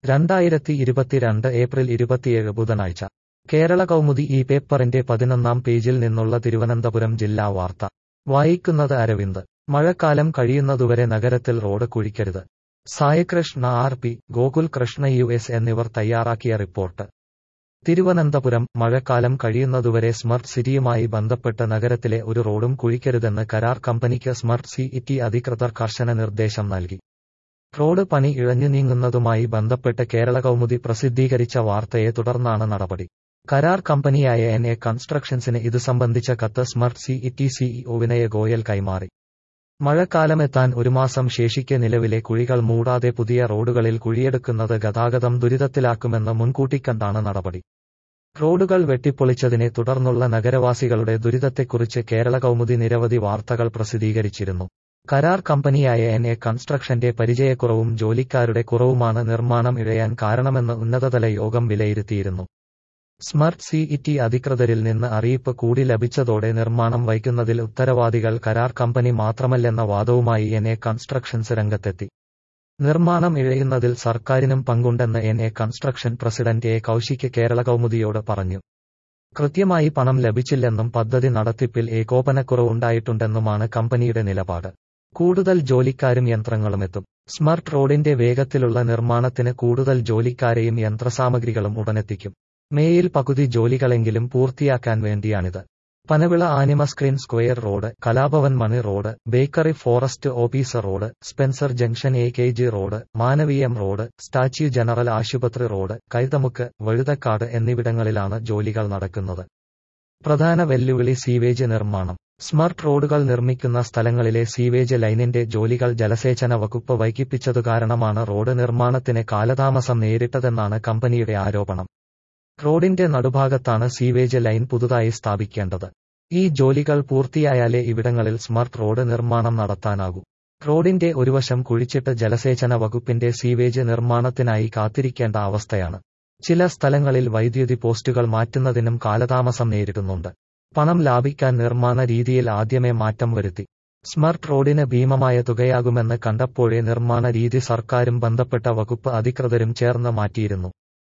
രണ്ടായിരത്തി ഇരുപത്തിരണ്ട് ഏപ്രിൽ ഇരുപത്തിയേഴ് ബുധനാഴ്ച കേരള കൗമുദി ഈ പേപ്പറിന്റെ പതിനൊന്നാം പേജിൽ നിന്നുള്ള തിരുവനന്തപുരം ജില്ലാ വാർത്ത വായിക്കുന്നത് അരവിന്ദ് മഴക്കാലം കഴിയുന്നതുവരെ നഗരത്തിൽ റോഡ് കുഴിക്കരുത് Saikrishna R P Gokul Krishna U S എന്നിവർ തയ്യാറാക്കിയ റിപ്പോർട്ട് തിരുവനന്തപുരം മഴക്കാലം കഴിയുന്നതുവരെ സ്മർട്ട് സിറ്റിയുമായി ബന്ധപ്പെട്ട് നഗരത്തിലെ ഒരു റോഡും കുഴിക്കരുതെന്ന് കരാർ കമ്പനിക്ക് സ്മർട്ട് സിഇടി അധികൃതർ കർശന നിർദ്ദേശം നൽകി റോഡ് പണി ഇഴഞ്ഞു നീങ്ങുന്നതുമായി ബന്ധപ്പെട്ട് കേരള കൗമുദി പ്രസിദ്ധീകരിച്ച വാർത്തയെ തുടർന്നാണ് നടപടി കരാർ കമ്പനിയായ എൻ എ കൺസ്ട്രക്ഷൻസിന് ഇത് സംബന്ധിച്ച കത്ത് സ്മർട്ട് സിഇടി സിഇഒ വിനയ ഗോയൽ കൈമാറി മഴക്കാലമെത്താൻ ഒരു മാസം ശേഷിക്കെ നിലവിലെ കുഴികൾ മൂടാതെ പുതിയ റോഡുകളിൽ കുഴിയെടുക്കുന്നത് ഗതാഗതം ദുരിതത്തിലാക്കുമെന്ന് മുൻകൂട്ടിക്കണ്ടാണ് നടപടി റോഡുകൾ വെട്ടിപ്പൊളിച്ചതിനെ തുടർന്നുള്ള നഗരവാസികളുടെ ദുരിതത്തെക്കുറിച്ച് കേരള കൗമുദി നിരവധി വാർത്തകൾ പ്രസിദ്ധീകരിച്ചിരുന്നു കരാർ കമ്പനിയായ എൻ എ കൺസ്ട്രക്ഷന്റെ പരിചയക്കുറവും ജോലിക്കാരുടെ കുറവുമാണ് നിർമ്മാണം ഇഴയാൻ കാരണമെന്ന് ഉന്നതതല യോഗം വിലയിരുത്തിയിരുന്നു സ്മർട്ട് സിഇടി അധികൃതരിൽ നിന്ന് അറിയിപ്പ് കൂടി ലഭിച്ചതോടെ നിർമ്മാണം വൈകുന്നതിൽ ഉത്തരവാദികൾ കരാർ കമ്പനി മാത്രമല്ലെന്ന വാദവുമായി എൻ എ കൺസ്ട്രക്ഷൻസ് രംഗത്തെത്തി നിർമ്മാണം ഇഴയുന്നതിൽ സർക്കാരിനും പങ്കുണ്ടെന്ന് N A construction president A Kaushik Kerala കൗമുദിയോട് പറഞ്ഞു കൃത്യമായി പണം ലഭിച്ചില്ലെന്നും പദ്ധതി നടത്തിപ്പിൽ ഏകോപനക്കുറവുണ്ടായിട്ടുണ്ടെന്നുമാണ് കമ്പനിയുടെ നിലപാട് കൂടുതൽ ജോലിക്കാരും യന്ത്രങ്ങളും എത്തും സ്മർട്ട് റോഡിന്റെ വേഗത്തിലുള്ള നിർമ്മാണത്തിന് കൂടുതൽ ജോലിക്കാരെയും യന്ത്രസാമഗ്രികളും ഉടനെത്തിക്കും മേയിൽ പകുതി ജോലികളെങ്കിലും പൂർത്തിയാക്കാൻ വേണ്ടിയാണിത് പനവിള ആനിമ screen square road Kalabhavan Mani road bakery forest officer road Spencer junction A K G road Manaveeyam road statue general ആശുപത്രി റോഡ് കൈതമുക്ക് വഴുതക്കാട് എന്നിവിടങ്ങളിലാണ് ജോലികൾ നടക്കുന്നത് പ്രധാന വെല്ലുവിളി സീവേജ് നിർമ്മാണം സ്മർട്ട് റോഡുകൾ നിർമ്മിക്കുന്ന സ്ഥലങ്ങളിലെ സീവേജ് ലൈനിന്റെ ജോലികൾ ജലസേചന വകുപ്പ് വൈകിപ്പിച്ചതു കാരണമാണ് റോഡ് നിർമ്മാണത്തിന് കാലതാമസം നേരിട്ടതെന്നാണ് കമ്പനിയുടെ ആരോപണം റോഡിന്റെ നടുഭാഗത്താണ് സീവേജ് ലൈൻ പുതുതായി സ്ഥാപിക്കേണ്ടത് ഈ ജോലികൾ പൂർത്തിയായാലേ ഇവിടങ്ങളിൽ സ്മർട്ട് റോഡ് നിർമ്മാണം നടത്താനാകൂ റോഡിന്റെ ഒരു വശം കുഴിച്ചിട്ട് ജലസേചന വകുപ്പിന്റെ സീവേജ് നിർമ്മാണത്തിനായി കാത്തിരിക്കേണ്ട അവസ്ഥയാണ് ചില സ്ഥലങ്ങളിൽ വൈദ്യുതി പോസ്റ്റുകൾ മാറ്റുന്നതിനും കാലതാമസം നേരിടുന്നുണ്ട് പണം ലാഭിക്കാൻ നിർമ്മാണ രീതിയിൽ ആദ്യമേ മാറ്റം വരുത്തി സ്മർട്ട് റോഡിന് ഭീമമായ തുകയാകുമെന്ന് കണ്ടപ്പോഴേ നിർമ്മാണ രീതി സർക്കാരും ബന്ധപ്പെട്ട വകുപ്പ് അധികൃതരും ചേർന്ന് മാറ്റിയിരുന്നു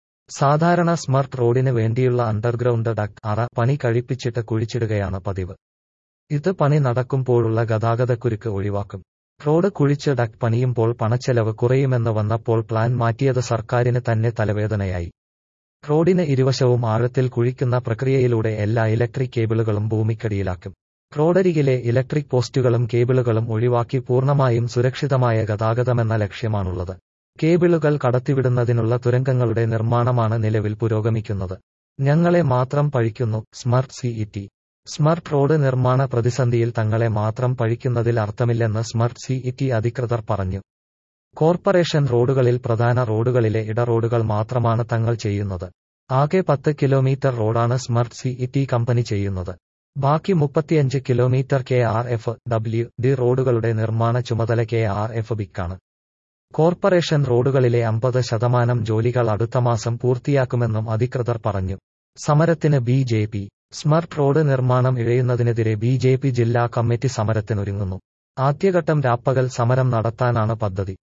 സാധാരണ സ്മർട്ട് റോഡിന് വേണ്ടിയുള്ള അണ്ടർഗ്രൗണ്ട് ഡക്ട് അറ പണി കഴിപ്പിച്ചിട്ട് കുഴിച്ചിടുകയാണ് പതിവ് ഇത് പണി നടക്കുമ്പോഴുള്ള ഗതാഗതക്കുരുക്ക് ഒഴിവാക്കും റോഡ് കുഴിച്ച് ഡക്ട് പണിയുമ്പോൾ പണച്ചെലവ് കുറയുമെന്ന് വന്നപ്പോൾ പ്ലാൻ മാറ്റിയത് സർക്കാരിന് തന്നെ തലവേദനയായി റോഡിന് ഇരുവശവും ആഴത്തിൽ കുഴിക്കുന്ന പ്രക്രിയയിലൂടെ എല്ലാ ഇലക്ട്രിക് കേബിളുകളും ഭൂമിക്കടിയിലാക്കും റോഡരികിലെ ഇലക്ട്രിക് പോസ്റ്റുകളും കേബിളുകളും ഒഴിവാക്കി പൂർണ്ണമായും സുരക്ഷിതമായ ഗതാഗതമെന്ന ലക്ഷ്യമാണുള്ളത് കേബിളുകൾ കടത്തിവിടുന്നതിനുള്ള തുരങ്കങ്ങളുടെ നിർമ്മാണമാണ് നിലവിൽ പുരോഗമിക്കുന്നത് ഞങ്ങളെ മാത്രം പഴിക്കുന്നു സ്മർട്ട് സിഇടി സ്മർട്ട് റോഡ് നിർമ്മാണ പ്രതിസന്ധിയിൽ തങ്ങളെ മാത്രം പഴിക്കുന്നതിൽ അർത്ഥമില്ലെന്ന് സ്മർട്ട് സിഇടി അധികൃതർ പറഞ്ഞു കോർപ്പറേഷൻ റോഡുകളിൽ പ്രധാന റോഡുകളിലെ ഇടറോഡുകൾ മാത്രമാണ് തങ്ങൾ ചെയ്യുന്നത് ആകെ പത്ത് കിലോമീറ്റർ റോഡാണ് സ്മർട്ട് സിഇടി കമ്പനി ചെയ്യുന്നത് ബാക്കി മുപ്പത്തിയഞ്ച് kilometre K R F W D റോഡുകളുടെ നിർമ്മാണ ചുമതല കെ ആർ എഫ് ബിക്കാണ് കോർപ്പറേഷൻ റോഡുകളിലെ അമ്പത് ശതമാനം ജോലികൾ അടുത്ത മാസം പൂർത്തിയാക്കുമെന്നും അധികൃതർ പറഞ്ഞു സമരത്തിന് B J P smart road നിർമ്മാണം ഇഴയുന്നതിനെതിരെ ബി ജെ പി ജില്ലാ കമ്മിറ്റി സമരത്തിനൊരുങ്ങുന്നു ആദ്യഘട്ടം രാപ്പകൽ സമരം നടത്താനാണ് പദ്ധതി